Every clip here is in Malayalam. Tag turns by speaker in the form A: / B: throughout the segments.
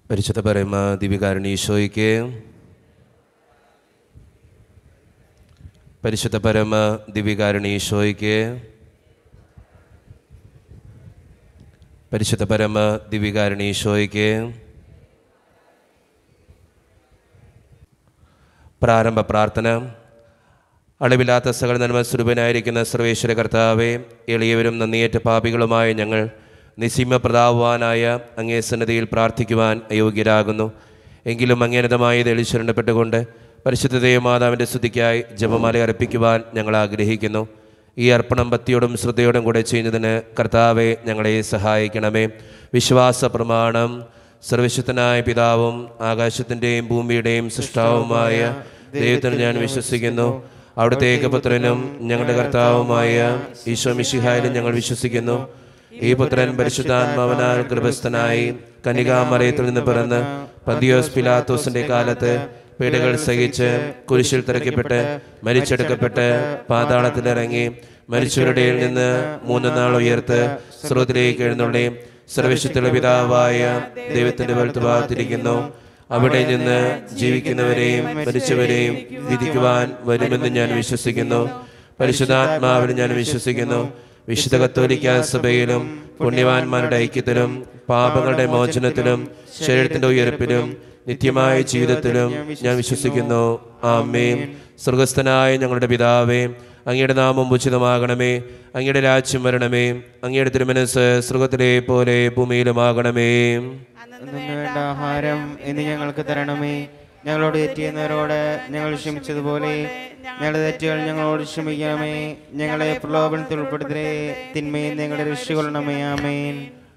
A: പരിശുദ്ധ പരമ ദിവികാരണി ഈശോയ്ക്ക് പരിശുദ്ധ പരമ ദിവികാരണി ഈശോയ്ക്ക് പരിശുദ്ധ പരമ ദിവികാരണി ഈശോയ്ക്ക് പ്രാരംഭ പ്രാർത്ഥന അളവില്ലാത്ത സകല നന്മ സ്വരൂപനായിരിക്കുന്ന സർവേശ്വര കർത്താവെ എളിയവരും നന്ദിയേറ്റ പാപികളുമായ ഞങ്ങൾ നിസീമ പ്രതാപവാനായ അങ്ങേ സന്നദ്ധിയിൽ പ്രാർത്ഥിക്കുവാൻ അയോഗ്യരാകുന്നു എങ്കിലും അങ്ങേനതമായി തെളിച്ചുരണ്ടപ്പെട്ടുകൊണ്ട് പരിശുദ്ധതയെ മാതാവിൻ്റെ സ്തുതിക്കായി ജപമാല അർപ്പിക്കുവാൻ ഞങ്ങൾ ആഗ്രഹിക്കുന്നു ഈ അർപ്പണം ഭക്തിയോടും ശ്രദ്ധയോടും കൂടെ ചെയ്യുന്നതിന് കർത്താവെ ഞങ്ങളെ സഹായിക്കണമേ വിശ്വാസ പ്രമാണം സർവശക്തനായ പിതാവും ആകാശത്തിൻ്റെയും ഭൂമിയുടെയും സൃഷ്ടാവുമായ ദൈവത്തിന് ഞാൻ വിശ്വസിക്കുന്നു അവിടുത്തെ ഏകപുത്രനും ഞങ്ങളുടെ കർത്താവുമായ ഈശോ മിശിഹായിലും ഞങ്ങൾ വിശ്വസിക്കുന്നു ഈ പുത്രൻ പരിശുദ്ധാത്മാവനാൽ ഗർഭസ്ഥനായി കനികാമറയത്തിൽ നിന്ന് പിറന്ന് പന്തിയോസ് പിലാത്തോസിന്റെ കാലത്ത് പീഡകൾ സഹിച്ച് കുരിശിൽ തിരക്കപ്പെട്ട് മരിച്ചെടുക്കപ്പെട്ട് പാതാളത്തിലിറങ്ങി മരിച്ചവരുടെ നിന്ന് മൂന്ന് നാൾ ഉയർത്ത് സ്രോതിലേക്ക് എഴുന്നള്ളി സർവശക്തിയുള്ള പിതാവായ ദൈവത്തിന്റെ വലുത്തുഭാഗത്തിരിക്കുന്നു അവിടെ നിന്ന് ജീവിക്കുന്നവരെയും മരിച്ചവരെയും വിധിക്കുവാൻ വരുമെന്ന് ഞാൻ വിശ്വസിക്കുന്നു പരിശുദ്ധാത്മാവിൽ ഞാൻ വിശ്വസിക്കുന്നു വിശുദ്ധ കത്തോലിക്ക സഭയിലും പുണ്യവാന്മാരുടെ ഐക്യത്തിലും പാപങ്ങളുടെ മോചനത്തിലും ശരീരത്തിന്റെ ഉയർപ്പിലും നിത്യമായ ജീവിതത്തിലും ഞാൻ വിശ്വസിക്കുന്നു ആമേൻ സ്വർഗസ്ഥനായ ഞങ്ങളുടെ പിതാവേ അങ്ങയുടെ നാമം ഉചിതമാകണമേ അങ്ങയുടെ രാജ്യം വരണമേ അങ്ങയുടെ തിരുമനസ് സ്വർഗത്തിലെ പോലെ ഭൂമിയിലുമാകണമേ
B: അന്നു വേണ്ട ആഹാരം ഇന്ന് ഞങ്ങൾക്ക് തരണമേ ഞങ്ങളോട് തെറ്റിയുന്നവരോട് ഞങ്ങൾ ക്ഷമിച്ചതുപോലെ ഞങ്ങളുടെ തെറ്റുകൾ ഞങ്ങളോട് ക്ഷമിക്കണമേ ഞങ്ങളെ പ്രലോഭനത്തിൽ ഉൾപ്പെടുത്തലേ തിന്മയും ഞങ്ങളുടെ രക്ഷിക്കൊള്ളണമേ ആമേൻ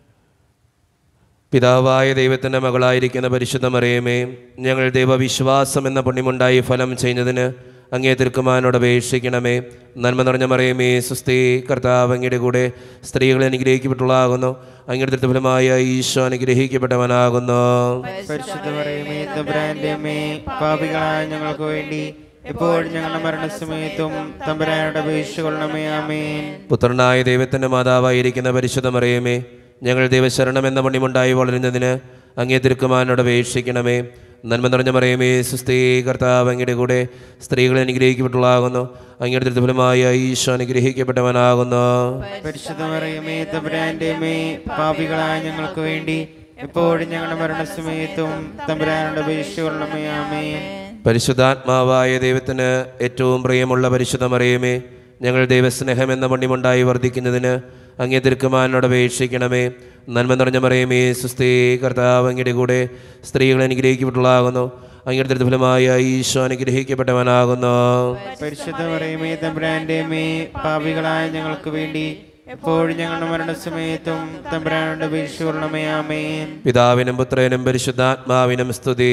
A: പിതാവായ ദൈവത്തിൻ്റെ മകളായിരിക്കുന്ന പരിശുദ്ധ മറിയമേ ഞങ്ങൾ ദൈവവിശ്വാസം എന്ന പുണ്യമുണ്ടായി ഫലം ചെയ്യുന്നതിന് അങ്ങേ തിരുക്കുമാനോട് അപേക്ഷിക്കണമേ നന്മ നിറഞ്ഞ മറിയമേ സുസ്ഥി കർത്താവ് അങ്ങയുടെ കൂടെ സ്ത്രീകൾ അനുഗ്രഹിക്കപ്പെട്ടുള്ളതാകുന്നു അങ്ങയുടെ തിരുഫലമായ ഈശോ അനുഗ്രഹിക്കപ്പെട്ടവനാകുന്നു
B: പരിശുദ്ധ പറയുമേ തമ്പുരാന്റെ അമ്മേ പാപികളായ ഞങ്ങൾക്ക് വേണ്ടി എപ്പോഴും ഞങ്ങളുടെ മരണസമയത്തും തമ്പുരാനോട് അപേക്ഷ കൊള്ളണമേ ആമേൻ
A: പുത്രനായ ദൈവത്തിൻ്റെ മാതാവായിരിക്കുന്ന പരിശുദ്ധ മറിയമേ ഞങ്ങൾ ദൈവശരണം എന്ന പുണ്യമുണ്ടായി വളരുന്നതിന് അങ്ങേ തിരുക്കുമാനോട് അപേക്ഷിക്കണമേ നന്മ നിറഞ്ഞ മറിയമേ സുസ്ഥി കർത്താവ് അങ്ങയുടെ കൂടെ സ്ത്രീകൾ അനുഗ്രഹിക്കപ്പെട്ടുള്ളതാകുന്നു അങ്ങയുടെ തിരുഫലമായ ഈശോ അനുഗ്രഹിക്കപ്പെട്ടവനാകുന്നു
B: പരിശുദ്ധ പറയുമേ തമ്പുരാന്റെ അമ്മേ പാപികളായ ഞങ്ങൾക്ക് വേണ്ടി എപ്പോഴും ഞങ്ങളുടെ മരണസമയത്തും തമ്പുരാനോട് അപേക്ഷ കൊള്ളണമേ ആമേൻ
A: പരിശുദ്ധാത്മാവായ ദൈവത്തിന് ഏറ്റവും പ്രിയമുള്ള പരിശുദ്ധ മറിയമേ ഞങ്ങൾ ദൈവസ്നേഹം എന്ന പുണ്യമുണ്ടായി വർദ്ധിക്കുന്നതിന് അങ്ങേ തിരുക്കുമാനോട് അപേക്ഷിക്കണമേ നന്മ നിറഞ്ഞ മറിയമേ സുസ്ഥി കർത്താവ് അങ്ങയുടെ കൂടെ സ്ത്രീകൾ അനുഗ്രഹിക്കപ്പെട്ടുള്ളതാകുന്നു അങ്ങയുടെ തിരുഫലമായ ഈശോ അനുഗ്രഹിക്കപ്പെട്ടവനാകുന്നു
B: പരിശുദ്ധ പറയുമേ തമ്പുരാന്റെ അമ്മേ പാപികളായ ഞങ്ങൾക്ക് വേണ്ടി എപ്പോഴും ഞങ്ങളുടെ മരണസമയത്തും തമ്പുരാനോട് അപേക്ഷ കൊള്ളണമേ ആമേൻ
A: പിതാവിനും പുത്രനും പരിശുദ്ധാത്മാവിനും സ്തുതി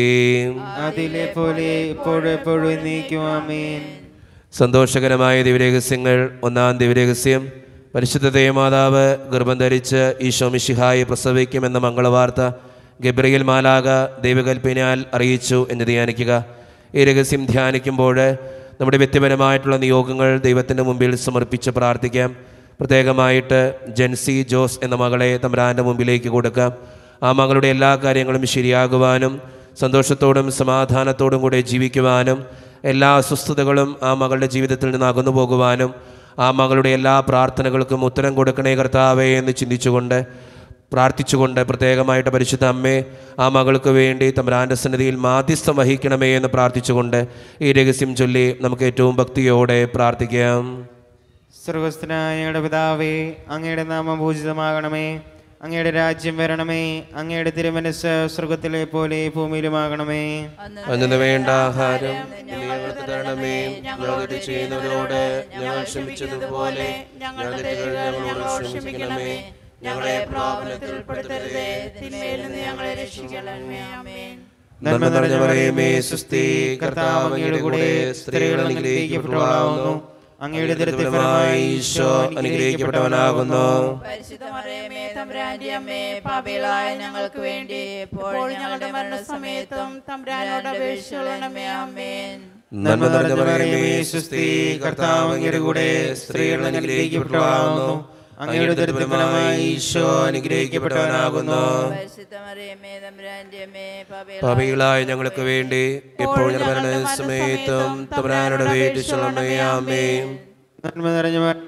B: അതിലെ പോലെ ഇപ്പോഴും എപ്പോഴും എന്നേക്കും ആമേൻ
A: സന്തോഷകരമായ ദിവരഹസ്യങ്ങൾ ഒന്നാം ദിവരഹസ്യം പരിശുദ്ധ ദേവമാതാവ് ഗർഭം ധരിച്ച് ഈശോ മിശിഹായി പ്രസവിക്കുമെന്ന മംഗളവാർത്ത ഗബ്രിയൽ മാലാക ദൈവകൽപ്പനയാൽ അറിയിച്ചു എന്ന് ധ്യാനിക്കുക ഈ രഹസ്യം ധ്യാനിക്കുമ്പോൾ നമ്മുടെ വ്യക്തിപരമായിട്ടുള്ള നിയോഗങ്ങൾ ദൈവത്തിൻ്റെ മുമ്പിൽ സമർപ്പിച്ച് പ്രാർത്ഥിക്കാം പ്രത്യേകമായിട്ട് ജെൻസി ജോസ് എന്ന മകളെ തമ്പുരാൻ്റെ മുമ്പിലേക്ക് കൊടുക്കാം ആ മകളുടെ എല്ലാ കാര്യങ്ങളും ശരിയാകുവാനും സന്തോഷത്തോടും സമാധാനത്തോടും കൂടെ ജീവിക്കുവാനും എല്ലാ അസ്വസ്ഥതകളും ആ മകളുടെ ജീവിതത്തിൽ നിന്ന് അകന്നു പോകുവാനും ആ മകളുടെ എല്ലാ പ്രാർത്ഥനകൾക്കും ഉത്തരം കൊടുക്കണേ കർത്താവേ എന്ന് ചിന്തിച്ചുകൊണ്ട് പ്രാർത്ഥിച്ചുകൊണ്ട് പ്രത്യേകമായിട്ട് പരിശുദ്ധ അമ്മേ ആ മകൾക്ക് വേണ്ടി തമ്പുരാൻ്റെ സന്നിധിയിൽ മാധ്യസ്ഥം വഹിക്കണമേ എന്ന് പ്രാർത്ഥിച്ചുകൊണ്ട് ഈ രഹസ്യം ചൊല്ലി നമുക്ക് ഏറ്റവും ഭക്തിയോടെ പ്രാർത്ഥിക്കാം
B: സ്വർഗസ്ഥനായ ഞങ്ങളുടെ പിതാവേ അങ്ങയുടെ നാമം പൂജിതമാകണമേ അങ്ങയുടെ രാജ്യം വരണമേ അങ്ങയുടെ തിരുമനസ് സ്വർഗത്തിലെ പോലെ ഭൂമിയിലുമാകണമേ
A: അന്നു വേണ്ട ആഹാരം ഇനി ഞങ്ങൾക്ക് തരണമേ ഞങ്ങൾ തെറ്റ് ചെയ്യുന്നവരോട് ഞങ്ങൾ ക്ഷമിച്ചതുപോലെ ഞങ്ങളുടെ തെറ്റുകൾ ഞങ്ങളോട് ക്ഷമിക്കണമേ ഞങ്ങളെ പ്രലോഭനത്തിൽ ഉൾപ്പെടുത്തരുതേ തിന്മയിൽ നിന്ന് ഞങ്ങളെ രക്ഷിക്കണമേ ആമേൻ നന്മ നിറഞ്ഞ മറിയമേ സുസ്ഥി കർത്താവ് അങ്ങയുടെ കൂടെ സ്ത്രീകൾ അനുഗ്രഹിക്കപ്പെട്ടവളാകുന്നു അങ്ങയുടെ ദരിദ്രഫലമായി ഈശോ അനുഗ്രഹിക്കപ്പെട്ടവനാകുന്നു
C: പരിശുദ്ധമറിയമേ തമ്പുരാന്റെ അമ്മേ പാപികളായ ഞങ്ങൾക്ക് വേണ്ടി എപ്പോഴും ഞങ്ങളുടെ മരണസമയത്തും തമ്പുരാനോട് അപേക്ഷിക്കണമേ ആമേൻ
A: നന്മ നിറഞ്ഞ മറിയമേ സുസ്ഥി കർത്താവ് അങ്ങയുടെ കൂടെ സ്ത്രീകൾ അനുഗ്രഹിക്കപ്പെട്ടവളാകുന്നു
B: അങ്ങയുടെ ഉദരത്തിൻ ഫലമായി ഈശോ അനുഗ്രഹിക്കപ്പെട്ടവനാകുന്നു
C: പരിശുദ്ധ മറിയമേ തമ്പുരാന്റെ അമ്മേ
A: പാപികളായ ഞങ്ങൾക്ക് വേണ്ടി ഇപ്പോൾ ഞങ്ങളുടെ സമയത്തും തമ്പുരാനുടെ വീട്ടിൽ ആമേ
B: നന്മ നിറഞ്ഞ മ-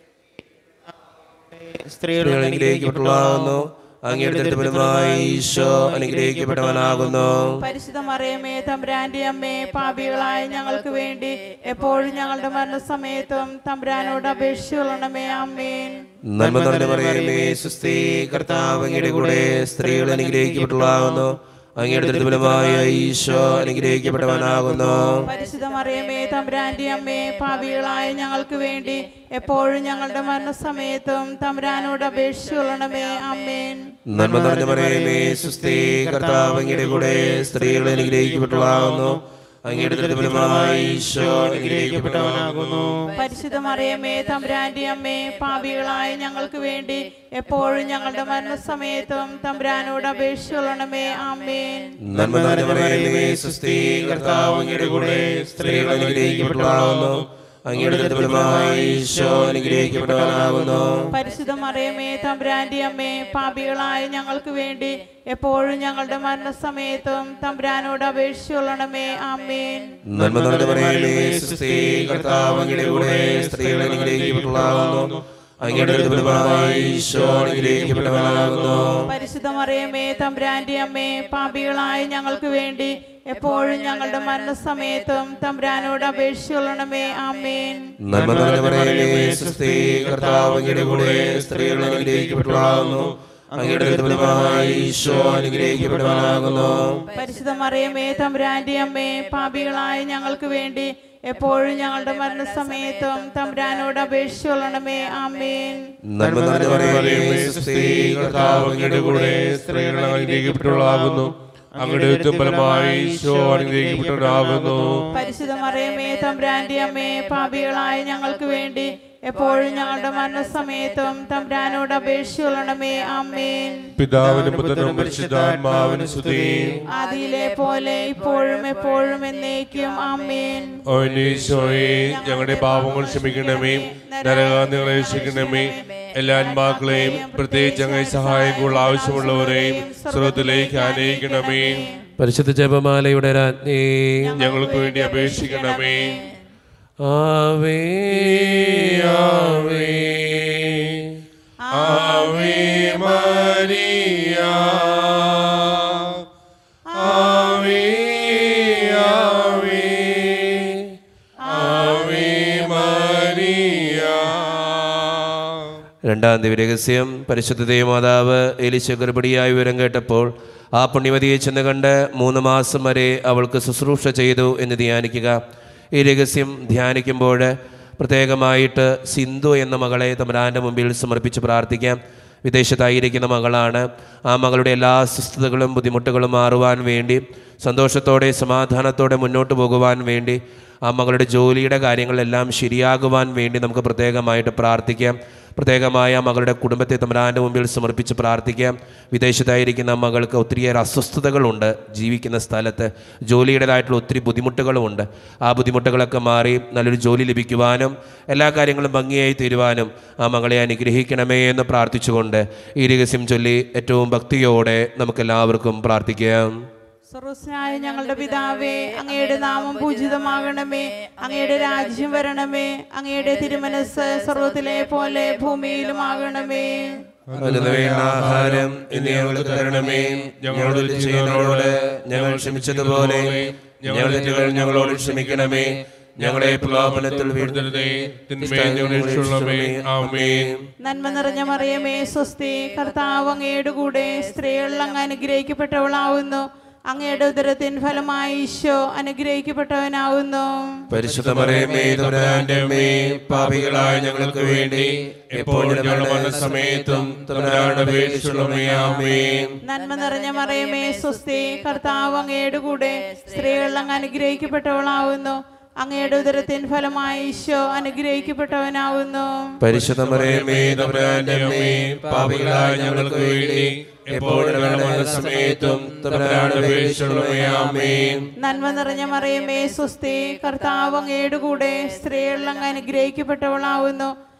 B: സ്ത്രീകൾ
A: സ്ത്രീകൾ അനുഗ്രഹിക്കപ്പെട്ടുള്ളാകുന്നു അങ്ങയുടെ ഫലമായി ഈശോ അനുഗ്രഹിക്കപ്പെട്ടവനാകുന്നു
C: പരിശുദ്ധ മറിയമേ തമ്പുരാന്റെ അമ്മേ പാപികളായ ഞങ്ങൾക്ക് വേണ്ടി എപ്പോഴും ഞങ്ങളുടെ മരണസമയത്തും തമ്പുരാനോട് അപേക്ഷിച്ചുകൊള്ളണമേ അമ്മേൻ
A: നന്മ നിറഞ്ഞ മറിയമേ സുസ്ഥി കർത്താവ് അങ്ങയുടെ കൂടെ സ്ത്രീകൾ അനുഗ്രഹിക്കപ്പെട്ടുള്ളാകുന്നു അങ്ങയുടെ ഫലമായ ഈശോ അനുഗ്രഹിക്കപ്പെട്ടവനാകുന്നു
C: പരിശുദ്ധ മറിയമേ തമ്പുരാന്റെ അമ്മേ പാപികളായ ഞങ്ങൾക്ക് വേണ്ടി എപ്പോഴും ഞങ്ങളുടെ മരണസമയത്തും തമ്പുരാനോട് അപേക്ഷിച്ചുകൊള്ളണമേ അമ്മേൻ
A: നന്മ നിറഞ്ഞ മറിയമേ സുസ്ഥി കർത്താവ് അങ്ങയുടെ കൂടെ സ്ത്രീകൾ അനുഗ്രഹിക്കപ്പെട്ടുള്ളാകുന്നു അങ്ങയുടെ ഫലമായ ഈശോ അനുഗ്രഹിക്കപ്പെട്ടവനാകുന്നു
C: പരിശുദ്ധ മറിയമേ തമ്പുരാന്റെ അമ്മേ പാപികളായ ഞങ്ങൾക്ക് വേണ്ടി എപ്പോഴും ഞങ്ങളുടെ മരണസമയത്തും തമ്പുരാനോട് അപേക്ഷിച്ചുകൊള്ളണമേ ആമേൻ
A: നന്മ നിറഞ്ഞ മറിയമേ സുസ്ഥി കർത്താവ് അങ്ങയുടെ കൂടെ സ്ത്രീകൾ അനുഗ്രഹിക്കപ്പെട്ടുള്ളാകുന്നു അങ്ങയുടെ ഫലമായ ഈശോ അനുഗ്രഹിക്കപ്പെട്ടവനാകുന്നു
C: പരിശുദ്ധ മറിയമേ തമ്പുരാന്റെ അമ്മേ പാപികളായ ഞങ്ങൾക്ക് വേണ്ടി എപ്പോഴും ഞങ്ങളുടെ മരണസമയത്തും തമ്പുരാനോട് അപേക്ഷിച്ചുകൊള്ളണമേ ആമേൻ
A: നന്മ നിറഞ്ഞ മറിയമേ സുസ്ഥി കർത്താവ് അങ്ങയുടെ കൂടെ സ്ത്രീകൾ അനുഗ്രഹിക്കപ്പെട്ടുള്ളാകുന്നു അങ്ങയുടെ ഫലമായ ഈശോ അനുഗ്രഹിക്കപ്പെട്ടവനാകുന്നു
C: പരിശുദ്ധ മറിയമേ തമ്പുരാന്റെ അമ്മേ പാപികളായ ഞങ്ങൾക്ക് വേണ്ടി എപ്പോഴും ഞങ്ങളുടെ മരണസമയത്തും തമ്പുരാനോട് അപേക്ഷിച്ചുകൊള്ളണമേ ആമേൻ
A: നന്മ നിറഞ്ഞ മറിയമേ സുസ്ഥി കർത്താവ് അങ്ങയുടെ കൂടെ സ്ത്രീകൾ അനുഗ്രഹിക്കപ്പെട്ടുള്ളാകുന്നു അങ്ങയുടെ ഫലമായ ഈശോ അനുഗ്രഹിക്കപ്പെട്ടവനാകുന്നു
C: പരിശുദ്ധ മറിയമേ തമ്പുരാന്റെ അമ്മേ പാപികളായ ഞങ്ങൾക്ക് വേണ്ടി എപ്പോഴും ഞങ്ങളുടെ മരണസമയത്തും തമ്പുരാനോട് അപേക്ഷിച്ചുകൊള്ളണമേ ആമേൻ
A: നന്മ നിറഞ്ഞ മറിയമേ സുസ്ഥി കർത്താവ് അങ്ങയുടെ കൂടെ
D: സ്ത്രീകൾ അനുഗ്രഹിക്കപ്പെട്ടുള്ളാകുന്നു അങ്ങയുടെ ഫലമായി ഈശോ അനുഗ്രഹിക്കപ്പെട്ടവനാകുന്നു
C: പരിശുദ്ധ മറിയമേ തമ്പുരാന്റെ അമ്മേ പാപികളായ ഞങ്ങൾക്ക് വേണ്ടി എപ്പോഴും ഞങ്ങളുടെ മരണസമയത്തും തമ്പുരാനോട് അപേക്ഷിച്ചുകൊള്ളണമേ ആമേൻ
D: പിതാവിനും പുത്രനും പരിശുദ്ധാത്മാവിനും സ്തുതി
C: ആദിയിലെ പോലെ ഇപ്പോഴും എപ്പോഴും എന്നേക്കും ആമേൻ
D: ഈശോയെ ഞങ്ങളുടെ പാപങ്ങൾ ക്ഷമിക്കണമേ നരകാന്തികളെ രക്ഷിക്കണമേ എല്ലാ ആത്മാക്കളെയും പ്രത്യേകിച്ച് അങ്ങനെ സഹായം കൂടുതൽ ആവശ്യമുള്ളവരെയും സ്രോതത്തിലേക്ക് ആനയിക്കണമേ
A: പരിശുദ്ധ ജപമാലയുടെ രാജ്ഞി
D: ഞങ്ങൾക്ക് വേണ്ടി അപേക്ഷിക്കണമേ
A: ആവേ ആവേ
D: ആവേ മരിയ ആവേ ആവേ ആവേ മരിയ
A: രണ്ടാം ദിവരഹസ്യം പരിശുദ്ധ ദേവമാതാവ് എലിശ ഗർഭിണിയായി വിവരം കേട്ടപ്പോൾ ആ പുണ്യവതിയെ ചെന്ന് കണ്ട് മൂന്ന് മാസം വരെ അവൾക്ക് ശുശ്രൂഷ ചെയ്തു എന്ന് ധ്യാനിക്കുക ഈ രഹസ്യം ധ്യാനിക്കുമ്പോൾ പ്രത്യേകമായിട്ട് സിന്ധു എന്ന മകളെ തമ്പുരാൻ്റെ മുമ്പിൽ സമർപ്പിച്ച് പ്രാർത്ഥിക്കാം വിദേശത്തായിരിക്കുന്ന മകളാണ് ആ മകളുടെ എല്ലാ അസ്വസ്ഥതകളും ബുദ്ധിമുട്ടുകളും മാറുവാൻ വേണ്ടി സന്തോഷത്തോടെ സമാധാനത്തോടെ മുന്നോട്ട് പോകുവാൻ വേണ്ടി ആ മകളുടെ ജോലിയുടെ കാര്യങ്ങളെല്ലാം ശരിയാകുവാൻ വേണ്ടി നമുക്ക് പ്രത്യേകമായിട്ട് പ്രാർത്ഥിക്കാം പ്രത്യേകമായ ആ മകളുടെ കുടുംബത്തെ തമ്പുരാൻ്റെ മുമ്പിൽ സമർപ്പിച്ച് പ്രാർത്ഥിക്കാം വിദേശത്തായിരിക്കുന്ന ആ മകൾക്ക് ഒത്തിരിയേറെ അസ്വസ്ഥതകളുണ്ട് ജീവിക്കുന്ന സ്ഥലത്ത് ജോലിയുടേതായിട്ടുള്ള ഒത്തിരി ബുദ്ധിമുട്ടുകളുമുണ്ട് ആ ബുദ്ധിമുട്ടുകളൊക്കെ മാറി നല്ലൊരു ജോലി ലഭിക്കുവാനും എല്ലാ കാര്യങ്ങളും ഭംഗിയായി തീരുവാനും ആ മകളെ അനുഗ്രഹിക്കണമേ എന്ന് പ്രാർത്ഥിച്ചുകൊണ്ട് ഈ രഹസ്യം ചൊല്ലി ഏറ്റവും ഭക്തിയോടെ നമുക്കെല്ലാവർക്കും പ്രാർത്ഥിക്കാം
C: സർവസ്നായ ഞങ്ങളുടെ പിതാവേ അങ്ങയുടെ നാമം പൂജിതമാകണമേ അങ്ങയുടെ രാജ്യം വരണമേ അങ്ങയുടെ തിരുമനസ് സർവത്തിലെ പോലെ ഭൂമിയിലുമാകണമേ
A: അതിന് വേണ്ട ആഹാരം ഇന്ന് ഞങ്ങൾക്ക് തരണമേ ഞങ്ങളോട് ചെയ്യുന്നവരോട് ഞങ്ങൾ ക്ഷമിച്ചതുപോലെ ഞങ്ങളുടെ തെറ്റുകൾ ഞങ്ങളോട് ക്ഷമിക്കണമേ ഞങ്ങളെ പ്രലോഭനത്തിൽ വീഴ്ത്തരുതേ
D: തിന്മയിൽ ഞങ്ങളെ രക്ഷിക്കണമേ. ആമേൻ.
C: നന്മ നിറഞ്ഞ മറിയമേ സ്വസ്തി കർത്താവ് അങ്ങയുടെ കൂടെ സ്ത്രീകളിൽ അങ്ങ് അനുഗ്രഹിക്കപ്പെട്ടവളാവുന്നു അങ്ങയുടെ ഉദരത്തിൻ ഫലമായി ഈശോ അനുഗ്രഹിക്കപ്പെട്ടവനാവുന്നു
A: പരിശുദ്ധ മറിയമേ തമ്പുരാന്റെ അമ്മേ പാപികളായ ഞങ്ങൾക്ക് വേണ്ടി എപ്പോഴും ഞങ്ങളുടെ മരണസമയത്തും തമ്പുരാനുടെ അപേക്ഷിച്ചുള്ളമേ ആമേൻ
C: നന്മ നിറഞ്ഞ മറിയമേ സ്വസ്തി കർത്താവ് അങ്ങയുടെ കൂടെ സ്ത്രീകളിൽ അങ്ങ് അനുഗ്രഹിക്കപ്പെട്ടവളാവുന്നു അങ്ങയുടെ ഉദരത്തിൻ ഫലമായി ഈശോ അനുഗ്രഹിക്കപ്പെട്ടവനാവുന്നു
A: പരിശുദ്ധ മറിയമേ തമ്പുരാന്റെ അമ്മേ പാപികളായ ഞങ്ങൾക്ക് വേണ്ടി എപ്പോഴും ഞങ്ങളുടെ മരണസമയത്തും തമ്പുരാനുടെ അപേക്ഷിച്ചുള്ളമേ ആമേൻ
C: നന്മ നിറഞ്ഞ മറിയമേ സ്വസ്തി കർത്താവ് അങ്ങയുടെ കൂടെ സ്ത്രീകളിൽ അങ്ങ് അനുഗ്രഹിക്കപ്പെട്ടവളാവുന്നു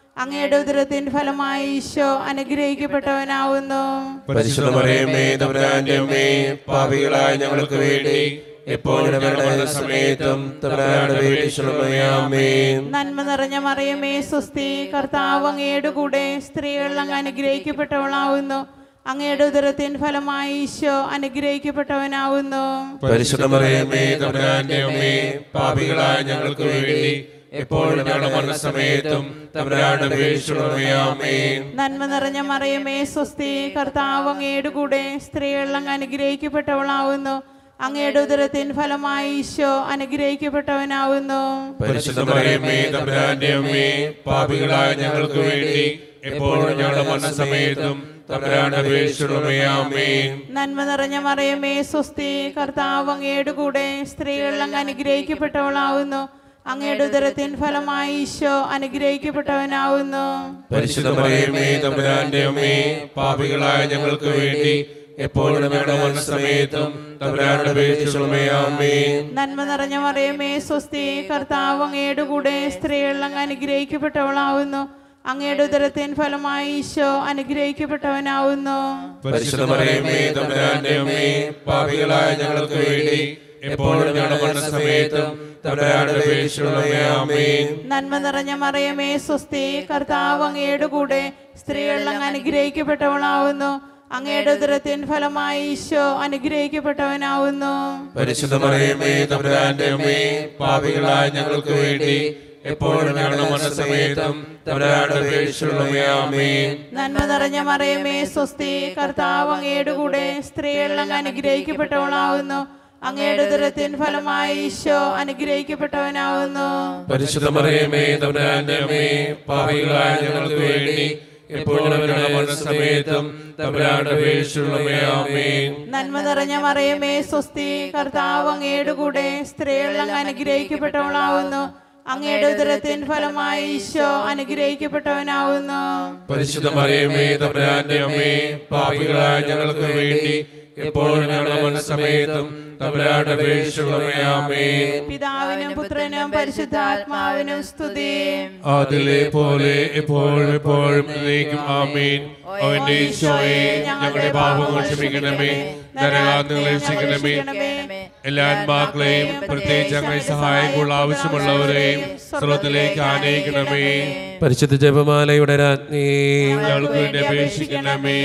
C: അങ്ങയുടെ ഉദരത്തിൻ ഫലമായി ഈശോ അനുഗ്രഹിക്കപ്പെട്ടവനാവുന്നു
A: പരിശുദ്ധ മറിയമേ തമ്പുരാന്റെ അമ്മേ പാപികളായ ഞങ്ങൾക്ക് വേണ്ടി എപ്പോഴും ഞങ്ങളുടെ സമയത്തും തമ്പുരാന്റെ വേണ്ടിശ്രമയാമേ
C: നന്മ നിറഞ്ഞ മറിയമേ സുസ്തി കർത്താവ് അങ്ങയുടെ കൂടെ സ്ത്രീകൾ അങ്ങ് അനുഗ്രഹിക്കപ്പെട്ടവളാവുന്നു അങ്ങയുടെ ഉദരത്തിൻ ഫലമായി ഈശോ അനുഗ്രഹിക്കപ്പെട്ടവനാവുന്നു
A: പരിശുദ്ധ മറിയമേ
D: തമ്പുരാന്റെ അമ്മേ പാപികളായ ഞങ്ങൾക്ക് വേണ്ടി എപ്പോഴും ഞങ്ങളുടെ മരണസമയത്തും തമ്പുരാന്റെ വേണ്ടിശ്രമയാമേ
C: നന്മ നിറഞ്ഞ മറിയമേ സ്വസ്തി കർത്താവ് അങ്ങയുടെ കൂടെ സ്ത്രീകൾ അങ്ങ് അനുഗ്രഹിക്കപ്പെട്ടവളാവുന്നു അങ്ങയുടെ ഉദരത്തിൻ ഫലമായി ഈശോ അനുഗ്രഹിക്കപ്പെട്ടവനാവുന്നു
D: പരിശുദ്ധ മറിയമേ തമ്പുരാന്റെ അമ്മേ പാപികളായ ഞങ്ങൾക്ക് വേണ്ടി എപ്പോഴും ഞങ്ങളുടെ മരണസമയത്തും തമ്പുരാന്റെ വേണ്ടിശ്രമയാമേ
C: നന്മ നിറഞ്ഞ മറിയമേ സ്വസ്തി കർത്താവ് അങ്ങയുടെ കൂടെ സ്ത്രീകൾ അങ്ങ് അനുഗ്രഹിക്കപ്പെട്ടവളാവുന്നു അങ്ങയുടെ ഉദരത്തിൻ ഫലമായി ഈശോ അനുഗ്രഹിക്കപ്പെട്ടവനാവുന്നു
D: പരിശുദ്ധ മറിയമേ തമ്പുരാന്റെ അമ്മേ പാപികളായ ഞങ്ങൾക്ക് വേണ്ടി എപ്പോഴും ഞങ്ങളുടെ മരണസമയത്തും തമ്പുരാന്റെ വേണ്ടിശ്രമയാമേ
C: നന്മ നിറഞ്ഞ മറിയമേ സ്വസ്തി കർത്താവ് അങ്ങയുടെ കൂടെ സ്ത്രീകൾ അങ്ങ് അനുഗ്രഹിക്കപ്പെട്ടവളാവുന്നു അങ്ങയുടെ ഉദരത്തിൻ ഫലമായി ഈശോ അനുഗ്രഹിക്കപ്പെട്ടവനാവുന്നു
D: പരിശുദ്ധ മറിയമേ തമ്പുരാന്റെ അമ്മേ പാപികളായ ഞങ്ങൾക്ക് വേണ്ടി എപ്പോഴും ഞങ്ങളുടെ മരണസമയത്തും തമ്പുരാന്റെ വേണ്ടിശ്രമയാമേ
C: നന്മ നിറഞ്ഞ മറിയമേ സ്വസ്തി കർത്താവ് അങ്ങയുടെ കൂടെ സ്ത്രീകൾ അങ്ങ് അനുഗ്രഹിക്കപ്പെട്ടവളാവുന്നു അങ്ങയുടെ ഉദരത്തിൻ ഫലമായി ഈശോ അനുഗ്രഹിക്കപ്പെട്ടവനാവുന്നു
D: പരിശുദ്ധ മറിയമേ തമ്പുരാന്റെ അമ്മേ പാപികളായ ഞങ്ങൾക്ക് വേണ്ടി എപ്പോഴും ഞങ്ങളുടെ മരണസമയത്തും തമ്പുരാന്റെ വേണ്ടിശ്രമയാമേ
C: നന്മ നിറഞ്ഞ മറിയമേ സ്വസ്തി കർത്താവ് അങ്ങയുടെ കൂടെ സ്ത്രീകൾ അങ്ങ് അനുഗ്രഹിക്കപ്പെട്ടവളാവുന്നു അങ്ങയുടെ ഉദരത്തിൻ ഫലമായി ഈശോ അനുഗ്രഹിക്കപ്പെട്ടവനാവുന്നു
D: പരിശുദ്ധ മറിയമേ തമ്പുരാന്റെ അമ്മേ പാപികളായ ഞങ്ങൾക്ക് വേണ്ടി എപ്പോഴും ഞങ്ങളുടെ മരണസമയത്തും തമ്പുരാന്റെ വേണ്ടിശ്രമയാമേ
C: നന്മ നിറഞ്ഞ മറിയമേ സ്വസ്തി കർത്താവ് അങ്ങയുടെ കൂടെ സ്ത്രീകൾ അങ്ങ് അനുഗ്രഹിക്കപ്പെട്ടവളാവുന്നു അങ്ങയുടെ ഉദരത്തിൻ ഫലമായി ഈശോ അനുഗ്രഹിക്കപ്പെട്ടവനാവുന്നു
D: പരിശുദ്ധ മറിയമേ തമ്പുരാന്റെ അമ്മേ പാപികളായ ഞങ്ങൾക്ക് വേണ്ടി എപ്പോഴും ഞങ്ങളുടെ മരണസമയത്തും തമ്പുരാന്റെ വേണ്ടിശ്രമയാമേ
C: പിതാവിനും പുത്രനും പരിശുദ്ധാത്മാവിനും സ്തുതി
D: അതിലെ പോലെ എപ്പോഴും എപ്പോഴും എന്നേക്കും ആമേൻ അവന്റെ ഈശോയെ ഞങ്ങളുടെ പാപങ്ങൾ ക്ഷമിക്കണമേ നരകാന്തങ്ങളെ രക്ഷിക്കണമേ എല്ലാ ആത്മാക്കളെയും പ്രത്യേകിച്ച് അങ്ങനെ സഹായങ്ങൾ ആവശ്യമുള്ളവരെയും സ്രോതത്തിലേക്ക് ആനയിക്കണമേ
A: പരിശുദ്ധ ജപമാലയുടെ രാജ്ഞി
D: ഞങ്ങൾക്ക് വേണ്ടി അപേക്ഷിക്കണമേ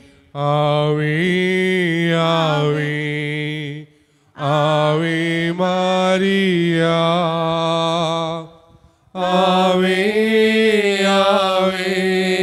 D: ആവേ ആവേ ആവേ മാരിയ ആവേ ആവേ